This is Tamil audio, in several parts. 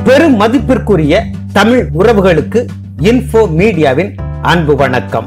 பெரும் மதிப்பிற்குரிய தமிழ் உறவுகளுக்கு இன்ஃபோ மீடியாவின் அன்பு வணக்கம்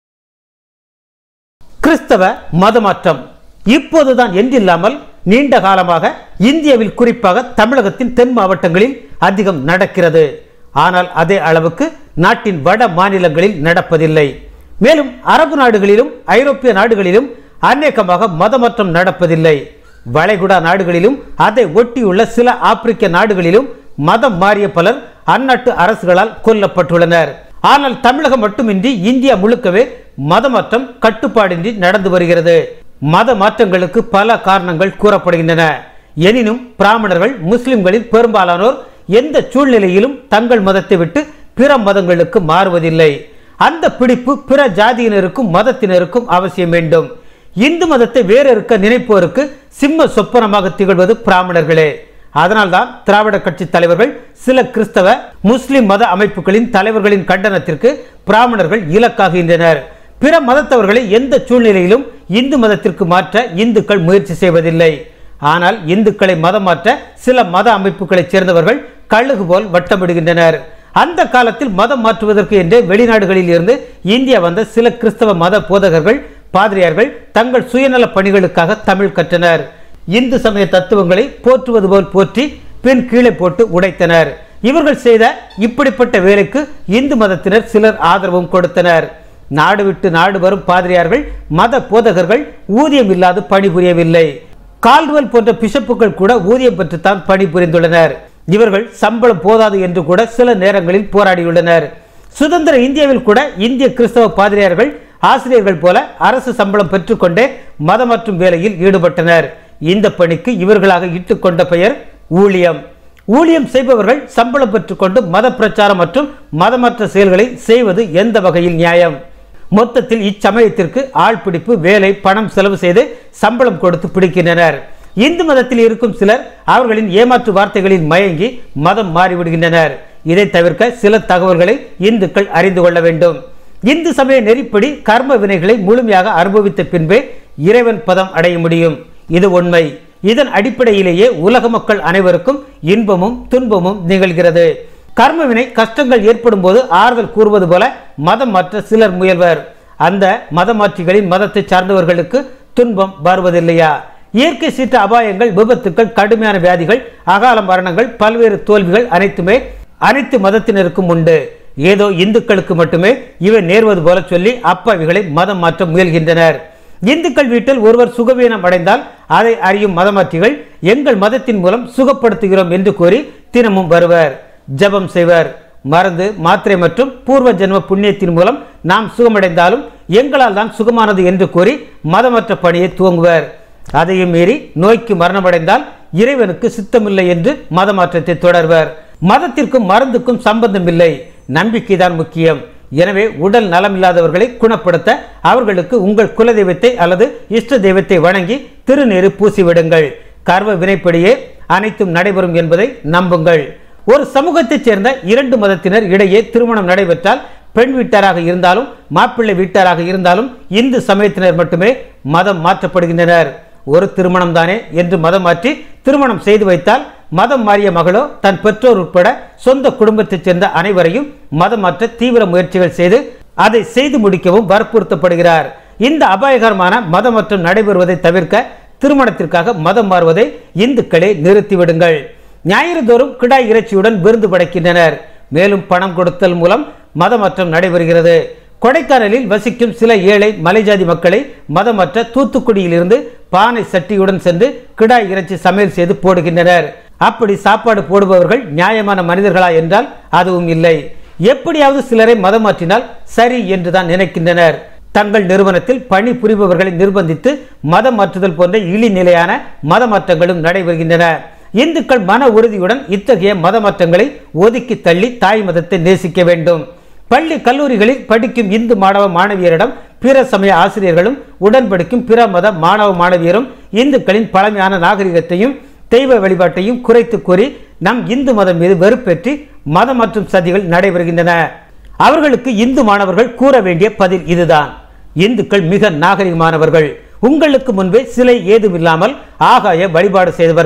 கிறிஸ்தவ மதமாற்றம் இப்போதுதான் என்றில்லாமல் நீண்ட காலமாக இந்தியாவில் குறிப்பாக தமிழகத்தின் தென் மாவட்டங்களில் அதிகம் நடக்கிறது ஆனால் அதே அளவுக்கு நாட்டின் வட மாநிலங்களில் நடப்பதில்லை மேலும் அரபு நாடுகளிலும் ஐரோப்பிய நாடுகளிலும் அநேகமாக மதமாற்றம் நடப்பதில்லை வளைகுடா நாடுகளிலும் அதை ஒட்டியுள்ள சில ஆப்பிரிக்க நாடுகளிலும் மதம் மாறிய பலர் அந்நாட்டு அரசுகளால் கொல்லப்பட்டுள்ளனர் ஆனால் தமிழகம் மட்டுமின்றி இந்தியா முழுக்கவே மதமாற்றம் கட்டுப்பாடின்றி நடந்து வருகிறது மத மாற்றங்களுக்கு பல காரணங்கள் கூறப்படுகின்றன எனினும் பிராமணர்கள் முஸ்லிம்களில் பெரும்பாலானோர் எந்த சூழ்நிலையிலும் தங்கள் மதத்தை விட்டு பிற மதங்களுக்கு மாறுவதில்லை அந்த பிடிப்பு பிற ஜாதியினருக்கும் மதத்தினருக்கும் அவசியம் வேண்டும் இந்து மதத்தை வேறறுக்க நினைப்போருக்கு சிம்ம சொப்பனமாக திகழ்வது பிராமணர்களே அதனால்தான் திராவிட கட்சி தலைவர்கள் சில கிறிஸ்தவ முஸ்லிம் மத அமைப்புகளின் தலைவர்களின் கண்டனத்திற்கு பிராமணர்கள் இலக்காகின்றனர் பிற மதத்தவர்களை எந்த சூழ்நிலையிலும் இந்து மதத்திற்கு மாற்ற இந்துக்கள் முயற்சி செய்வதில்லை ஆனால் இந்துக்களை மதம் மாற்ற சில மத அமைப்புகளைச் சேர்ந்தவர்கள் கழுகு போல் வட்டமிடுகின்றனர் அந்த காலத்தில் மதம் மாற்றுவதற்கு என்றே வெளிநாடுகளில் இருந்து இந்தியா வந்த சில கிறிஸ்தவ மத போதகர்கள் பாதிரியார்கள் தங்கள் சுயநல பணிகளுக்காக தமிழ் கற்றனர் இந்து சமய தத்துவங்களை போற்றுவது போல் போற்றி பின் கீழே போட்டு உடைத்தனர் இவர்கள் செய்த இப்படிப்பட்ட வேலைக்கு இந்து மதத்தினர் சிலர் ஆதரவும் கொடுத்தனர் நாடு விட்டு நாடு வரும் பாதிரியார்கள் மத போதகர்கள் ஊதியம் இல்லாது பணிபுரியவில்லை கால்டுவல் போன்ற பிஷப்புகள் கூட ஊதியம் பெற்றுத்தான் பணிபுரிந்துள்ளனர் இவர்கள் சம்பளம் போதாது என்று கூட சில நேரங்களில் போராடியுள்ளனர் சுதந்திர இந்தியாவில் கூட இந்திய கிறிஸ்தவ பாதிரியார்கள் ஆசிரியர்கள் போல அரசு சம்பளம் பெற்றுக்கொண்டே மதமாற்றும் வேலையில் ஈடுபட்டனர் இந்த பணிக்கு இவர்களாக இட்டுக்கொண்ட பெயர் ஊழியம் ஊழியம் செய்பவர்கள் சம்பளம் பெற்றுக்கொண்டு மத பிரச்சாரம் மற்றும் மதமற்ற செயல்களை செய்வது எந்த வகையில் நியாயம் மொத்தத்தில் இச்சமயத்திற்கு ஆள் பிடிப்பு வேலை பணம் செலவு செய்து சம்பளம் கொடுத்து பிடிக்கின்றனர் இந்து மதத்தில் இருக்கும் சிலர் அவர்களின் ஏமாற்று வார்த்தைகளில் மயங்கி மதம் மாறிவிடுகின்றனர் இதை தவிர்க்க சில தகவல்களை இந்துக்கள் அறிந்து கொள்ள வேண்டும் இந்து சமய நெறிப்படி கர்ம வினைகளை முழுமையாக அனுபவித்த பின்பே இறைவன் பதம் அடைய முடியும் இது உண்மை இதன் அடிப்படையிலேயே உலக மக்கள் அனைவருக்கும் இன்பமும் துன்பமும் நிகழ்கிறது கர்மவினை கஷ்டங்கள் ஏற்படும் போது ஆறுதல் கூறுவது போல மதம் மாற்ற சிலர் முயல்வர் அந்த மதமாற்றிகளின் மதத்தை சார்ந்தவர்களுக்கு துன்பம் வருவதில்லையா இயற்கை சீற்ற அபாயங்கள் விபத்துக்கள் கடுமையான வியாதிகள் அகால மரணங்கள் பல்வேறு தோல்விகள் அனைத்துமே அனைத்து மதத்தினருக்கும் உண்டு ஏதோ இந்துக்களுக்கு மட்டுமே இவை நேர்வது போல சொல்லி அப்பாவிகளை மதம் மாற்ற முயல்கின்றனர் இந்துக்கள் வீட்டில் ஒருவர் சுகவீனம் அடைந்தால் அதை அறியும் மதமாற்றிகள் எங்கள் மதத்தின் மூலம் சுகப்படுத்துகிறோம் என்று கூறி தினமும் வருவர் ஜெபம் செய்வர் மருந்து மாத்திரை மற்றும் பூர்வ ஜென்ம புண்ணியத்தின் மூலம் நாம் சுகமடைந்தாலும் எங்களால் தான் சுகமானது என்று கூறி மதமற்ற பணியை துவங்குவர் அதையும் மீறி நோய்க்கு மரணமடைந்தால் இறைவனுக்கு சித்தமில்லை என்று மதமாற்றத்தை தொடர்வர் மதத்திற்கும் மருந்துக்கும் சம்பந்தம் இல்லை நம்பிக்கைதான் முக்கியம் எனவே உடல் நலமில்லாதவர்களை குணப்படுத்த அவர்களுக்கு உங்கள் குலதெய்வத்தை அல்லது இஷ்ட தெய்வத்தை வணங்கி திருநீறு பூசிவிடுங்கள் கர்வ வினைப்படியே அனைத்தும் நடைபெறும் என்பதை நம்புங்கள் ஒரு சமூகத்தைச் சேர்ந்த இரண்டு மதத்தினர் இடையே திருமணம் நடைபெற்றால் பெண் வீட்டாராக இருந்தாலும் மாப்பிள்ளை வீட்டாராக இருந்தாலும் இந்து சமயத்தினர் மட்டுமே மதம் மாற்றப்படுகின்றனர் ஒரு திருமணம் தானே என்று மதம் மாற்றி திருமணம் செய்து வைத்தால் மதம் மாறிய மகளோ தன் பெற்றோர் உட்பட சொந்த குடும்பத்தைச் சேர்ந்த அனைவரையும் மதம் மாற்ற தீவிர முயற்சிகள் செய்து அதை செய்து முடிக்கவும் வற்புறுத்தப்படுகிறார் இந்த அபாயகரமான மதமாற்றம் நடைபெறுவதை தவிர்க்க திருமணத்திற்காக மதம் மாறுவதை இந்துக்களே நிறுத்திவிடுங்கள் ஞாயிறு தோறும் கிடாய் இறைச்சியுடன் விருந்து படைக்கின்றனர் மேலும் பணம் கொடுத்தல் மூலம் மதமாற்றம் நடைபெறுகிறது கொடைக்கானலில் வசிக்கும் சில ஏழை மலைஜாதி மக்களை மதமற்ற தூத்துக்குடியிலிருந்து பானை சட்டியுடன் சென்று கிடாய் இறைச்சி சமையல் செய்து போடுகின்றனர் அப்படி சாப்பாடு போடுபவர்கள் நியாயமான மனிதர்களா என்றால் அதுவும் இல்லை எப்படியாவது சிலரை மதம் மாற்றினால் சரி என்றுதான் நினைக்கின்றனர் தங்கள் நிறுவனத்தில் பணி புரிபவர்களை நிர்பந்தித்து மதம் மாற்றுதல் போன்ற இழிநிலையான மத மாற்றங்களும் நடைபெறுகின்றன இந்துக்கள் மன உறுதியுடன் இத்தகைய மத மாற்றங்களை ஒதுக்கி தள்ளி தாய் மதத்தை நேசிக்க வேண்டும் பள்ளி கல்லூரிகளில் படிக்கும் இந்து மாணவ மாணவியரிடம் பிற சமய ஆசிரியர்களும் உடன் படிக்கும் பிற மத மாணவ மாணவியரும் இந்துக்களின் பழமையான நாகரிகத்தையும் தெய்வ வழிபாட்டையும் குறைத்து கூறி நம் இந்து மதம் மீது வெறுப்பேற்றி மதம் மற்றும் சதிகள் நடைபெறுகின்றன அவர்களுக்கு இந்து மாணவர்கள் கூற வேண்டிய பதில் இதுதான் இந்துக்கள் மிக நாகரிகமானவர்கள் உங்களுக்கு முன்பே சிலை ஏதுமில்லாமல் ஆகாய வழிபாடு செய்தவர்கள்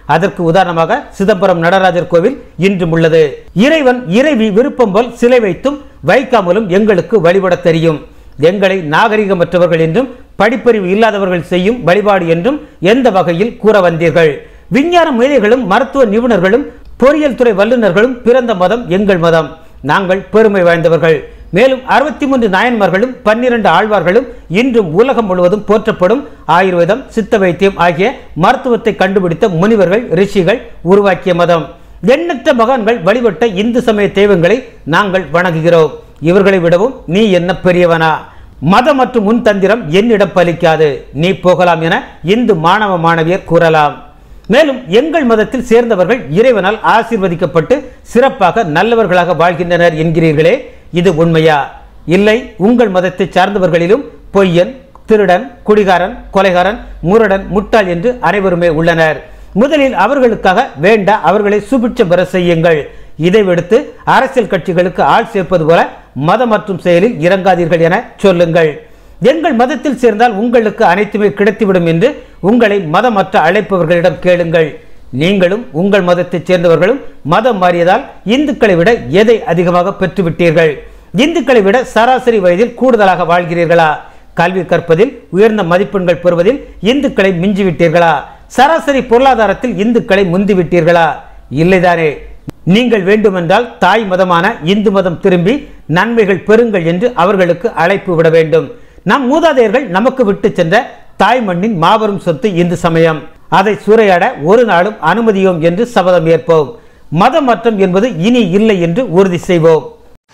அதற்கு உதாரணமாக சிதம்பரம் நடராஜர் கோவில் இன்றும் உள்ளது இறைவன் இறைவி விருப்பம் போல் சிலை வைத்தும் வைக்காமலும் எங்களுக்கு வழிபட தெரியும் எங்களை நாகரிகமற்றவர்கள் என்றும் படிப்பறிவு இல்லாதவர்கள் செய்யும் வழிபாடு என்றும் எந்த வகையில் கூற வந்தீர்கள் விஞ்ஞான மேதைகளும் மருத்துவ நிபுணர்களும் பொறியியல் துறை வல்லுநர்களும் பிறந்த மதம் எங்கள் மதம் நாங்கள் பெருமை வாய்ந்தவர்கள் மேலும் அறுபத்தி மூன்று நாயன்மார்களும் பன்னிரண்டு ஆழ்வார்களும் இன்றும் உலகம் முழுவதும் போற்றப்படும் ஆயுர்வேதம் சித்த வைத்தியம் ஆகிய மருத்துவத்தை கண்டுபிடித்த முனிவர்கள் ரிஷிகள் உருவாக்கிய மதம் எண்ணற்ற மகான்கள் வழிபட்ட இந்து சமய தெய்வங்களை நாங்கள் வணங்குகிறோம் இவர்களை விடவும் நீ என்ன பெரியவனா மதம் மற்றும் முன் தந்திரம் என்னிடம் பலிக்காது நீ போகலாம் என இந்து மாணவ மாணவியர் கூறலாம் மேலும் எங்கள் மதத்தில் சேர்ந்தவர்கள் இறைவனால் ஆசீர்வதிக்கப்பட்டு சிறப்பாக நல்லவர்களாக வாழ்கின்றனர் என்கிறீர்களே இது உண்மையா இல்லை உங்கள் மதத்தை சார்ந்தவர்களிலும் பொய்யன் திருடன் குடிகாரன் கொலைகாரன் முரடன் முட்டாள் என்று அனைவருமே உள்ளனர் முதலில் அவர்களுக்காக வேண்டா அவர்களை சுபிட்சம் பெற செய்யுங்கள் இதை விடுத்து அரசியல் கட்சிகளுக்கு ஆள் சேர்ப்பது போல மதம் மற்றும் செயலில் இறங்காதீர்கள் என சொல்லுங்கள் எங்கள் மதத்தில் சேர்ந்தால் உங்களுக்கு அனைத்துமே கிடைத்துவிடும் என்று உங்களை மதமற்ற அழைப்பவர்களிடம் கேளுங்கள் நீங்களும் உங்கள் மதத்தைச் சேர்ந்தவர்களும் மதம் மாறியதால் இந்துக்களை விட எதை அதிகமாக பெற்றுவிட்டீர்கள் இந்துக்களை விட சராசரி வயதில் கூடுதலாக வாழ்கிறீர்களா கல்வி கற்பதில் உயர்ந்த மதிப்பெண்கள் பெறுவதில் இந்துக்களை மிஞ்சிவிட்டீர்களா சராசரி பொருளாதாரத்தில் இந்துக்களை முந்திவிட்டீர்களா இல்லைதானே நீங்கள் வேண்டுமென்றால் தாய் மதமான இந்து மதம் திரும்பி நன்மைகள் பெறுங்கள் என்று அவர்களுக்கு அழைப்பு விட வேண்டும் நம் மூதாதையர்கள் நமக்கு விட்டு சென்ற தாய் மண்ணின் மாபெரும் சொத்து இந்து சமயம் அதை சூறையாட ஒரு நாளும் அனுமதியோம் என்று சபதம் ஏற்போம் மத மாற்றம் என்பது இனி இல்லை என்று உறுதி செய்வோம்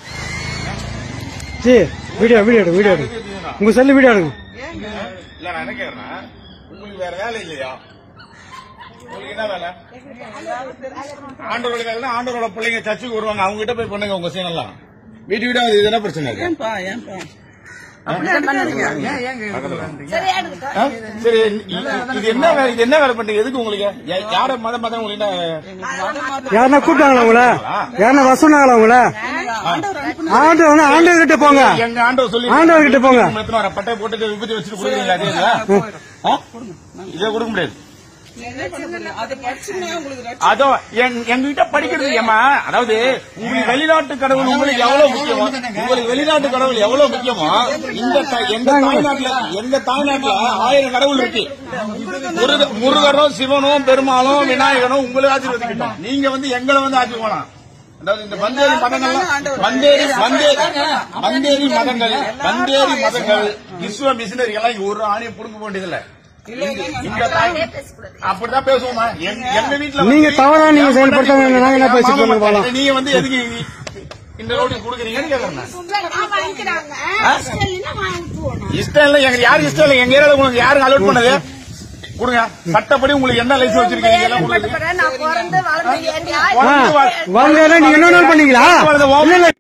ஜி வீடியோ வீடியோ எடுங்க வீடியோ எடுங்க உங்க செல்லு வீடியோ எடுங்க இல்ல நான் என்ன கேக்குறேன்னா உங்களுக்கு வேற வேலை இல்லையா உங்களுக்கு என்ன வேலை ஆண்டவரோட வேலை ஆண்டவரோட பிள்ளைங்க சர்ச்சுக்கு வருவாங்க அவங்க கிட்ட போய் பண்ணுங்க உங்க சீனெல்லாம் வீட்டு வீடா இது என்ன பிரச்சனை இருக்கு ஏன்பா ஏன்பா ஆ? சரி இ- இது என்ன வேலை இது என்ன வேலை பண்றீங்க எதுக்கு உங்களுக்கு யா- யார மத மதம் உங்களுக்கு என்ன யாருன்னா கூப்பிட்டாங்களா உங்கள யாருன்னா வர சொன்னாங்களா உங்கள ஆண்டவர் ஆண்டவர் கிட்ட போங்க எங்க ஆண்டவர் சொல்லி ஆண்டவர் கிட்ட போங்க. உங்களை எத்தனை வர பட்டை போட்டு விபத்து வச்சுட்டு கொடுக்குறீங்களா அதே இதுல? ஆ? இதை கொடுக்க முடியாது அது படிச்சுன்னா உங்களுக்கு ரட்சி- அதோ எங்க- எங்ககிட்ட படிக்கிறது ஏமா அதாவது உங்களுக்கு வெளிநாட்டு கடவுள் உங்களுக்கு எவ்வளவு முக்கியமோ உங்களுக்கு வெளிநாட்டு கடவுள் எவ்வளவு முக்கியமோ இந்த த- எங்க தாய்நாட்டுல எங்க தாய்நாட்டுல ஆயிரம் கடவுள் இருக்கு முருக- முருகரும் சிவனும் பெருமாளும் விநாயகரும் உங்களை ஆசீர்வதிக்கட்டும் நீங்க வந்து எங்களை வந்து ஆசீர்வாதம் அதாவது இந்த வந்தேரி மதங்கள்லாம் வந்தேரி வந்தேரி வந்தேரி மதங்கள் வந்தேரி மதங்கள் விஸ்வ மிஷினரி எல்லாம் இங்க ஒரு ஆணையம் புடுங்க வேண்டியதில்லை இந்த தாய் அப்படிதான் பேசுவோமா எங்க- எங்க வீட்டுல வந்து- நீங்க தவறா நீங்க செயல்படுத்தாம நாங்க என்ன பேசிட்டு மாமா இருக்கோம் போலாம் நீங்க வந்து எதுக்கு இந்த ரோடு கொடுக்குறீங்கன்னு கேக்குறேன் இஷ்டம் இல்ல எங்க யாரு இஷ்டம் இல்ல எங்க ஏரியால உங்களுக்கு யாருக்கு அலோட் பண்ணது கொடுங்க சட்டப்படி உங்களுக்கு என்ன லைசன்ஸ் வச்சிருக்கீங்க எல்லாம் கொடுங்க நான் பிறந்து வளர்ந்து ஏன் வாங்க நீங்க என்ன பண்ணீங்களா வளர்ந்த ஓ- இல்ல, இல்ல.